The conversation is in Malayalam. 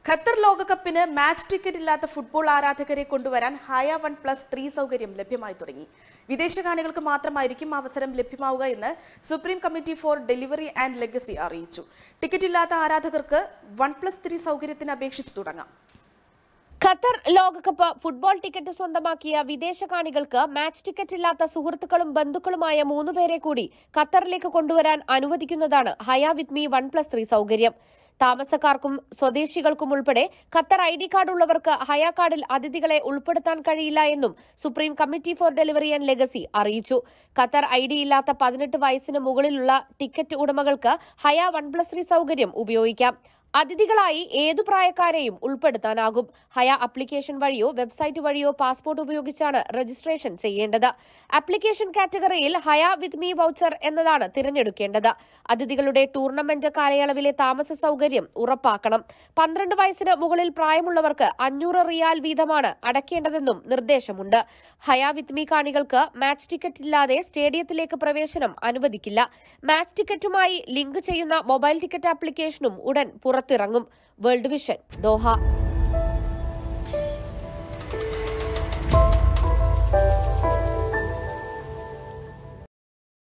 ഖത്തർ ലോകകപ്പിന് മാച്ച് ടിക്കറ്റ് ഇല്ലാത്ത ഫുട്ബോൾ ആരാധകരെ കൊണ്ടുവരാൻ ഹയ വൺ പ്ലസ് ത്രീ സൗകര്യം ലഭ്യമായി തുടങ്ങി വിദേശ കാണികൾക്ക് മാത്രമായിരിക്കും അവസരം ലഭ്യമാവുക എന്ന് supreme committee for delivery and legacy അറിയിച്ചു ടിക്കറ്റ് ഇല്ലാത്ത ആരാധകർക്ക് വൺ പ്ലസ് ത്രീ സൗകര്യത്തിന് അപേക്ഷിച്ചു തുടങ്ങാം ഖത്തർ ലോകകപ്പ് ഫുട്ബോൾ ടിക്കറ്റ് സ്വന്തമാക്കിയ വിദേശ കാണികൾക്ക് മാച്ച് ടിക്കറ്റ് ഇല്ലാത്ത സുഹൃത്തുക്കളും ബന്ധുക്കളുമായ മൂന്നുപേരെ കൂടി ഖത്തറിലേക്ക് കൊണ്ടുവരാൻ അനുവദിക്കുന്നതാണ് Hayya with me one plus three സൗകര്യം താമസക്കാർക്കും സ്വദേശികൾക്കും ഉൾപ്പെടെ ഖത്തർ ഐ ഡി കാർഡ് ഉള്ളവർക്ക് ഹയ കാർഡിൽ അതിഥികളെ ഉൾപ്പെടുത്താൻ കഴിയില്ല എന്നും supreme committee for delivery and legacy അറിയിച്ചു ഖത്തർ ഐ ഡി ഇല്ലാത്ത പതിനെട്ട് വയസ്സിന് മുകളിലുള്ള ടിക്കറ്റ് ഉടമകൾക്ക് ഹയ വൺ പ്ലസ് ത്രീ സൗകര്യം ഉപയോഗിക്കാം അതിഥികളായി ഏതു പ്രായക്കാരെയും ഉൾപ്പെടുത്താനാകും ഹയ ആപ്ലിക്കേഷൻ വഴിയോ വെബ്സൈറ്റ് വഴിയോ പാസ്പോർട്ട് ഉപയോഗിച്ചാണ് രജിസ്ട്രേഷൻ ചെയ്യേണ്ടത് ആപ്ലിക്കേഷൻ കാറ്റഗറിയിൽ ഹയ വിത്ത് മീ വൗച്ചർ എന്നതാണ് തിരഞ്ഞെടുക്കേണ്ടത് അതിഥികളുടെ ടൂർണമെന്റ് കാലയളവിലെ താമസ സൗകര്യം ഉറപ്പാക്കണം പന്ത്രണ്ട് വയസ്സിന് മുകളിൽ പ്രായമുള്ളവർക്ക് അഞ്ഞൂറ് റിയാൽ വീതമാണ് അടയ്ക്കേണ്ടതെന്നും നിർദ്ദേശമുണ്ട് ഹയ വിത്ത് മീ കാണികൾക്ക് മാച്ച് ടിക്കറ്റ് ഇല്ലാതെ സ്റ്റേഡിയത്തിലേക്ക് പ്രവേശനം അനുവദിക്കില്ല മാച്ച് ടിക്കറ്റുമായി ലിങ്ക് ചെയ്യുന്ന മൊബൈൽ ടിക്കറ്റ് ആപ്ലിക്കേഷനും ഉടൻ പുറത്തിറങ്ങും വേൾഡ് വിഷൻ ദോഹ